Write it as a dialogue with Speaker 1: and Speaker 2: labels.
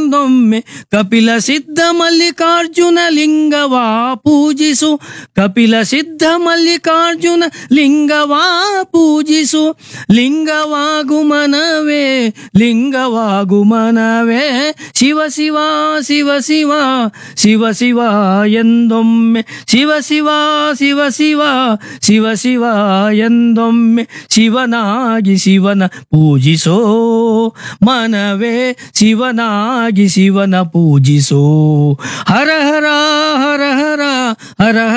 Speaker 1: ಎಂದೊಮ್ಮೆ ಕಪಿಲ ಸಿದ್ಧ ಮಲ್ಲಿಕಾರ್ಜುನ ಲಿಂಗವಾ ಪೂಜಿಸು ಕಪಿಲ ಸಿದ್ಧ ಮಲ್ಲಿಕಾರ್ಜುನ ಲಿಂಗವಾ ಪೂಜಿಸು ಲಿಂಗವಾಗು ಮನವೇ ಲಿಂಗವಾಗು ಮನವೇ ಶಿವ ಶಿವ ಶಿವ ಶಿವ ಶಿವ ಶಿವ ಎಂದೊಮ್ಮೆ ಶಿವ ಶಿವ ಶಿವ ಶಿವ ಶಿವ ಶಿವ ಎಂದೊಮ್ಮೆ ಶಿವನಾಗಿ ಶಿವನ ಪೂಜಿಸೋ ಮನವೇ ಶಿವನಾಗಿ ಶಿವನ ಪೂಜಿಸೋ ಹರ ಹರ ಹರ ಹರ ಹರ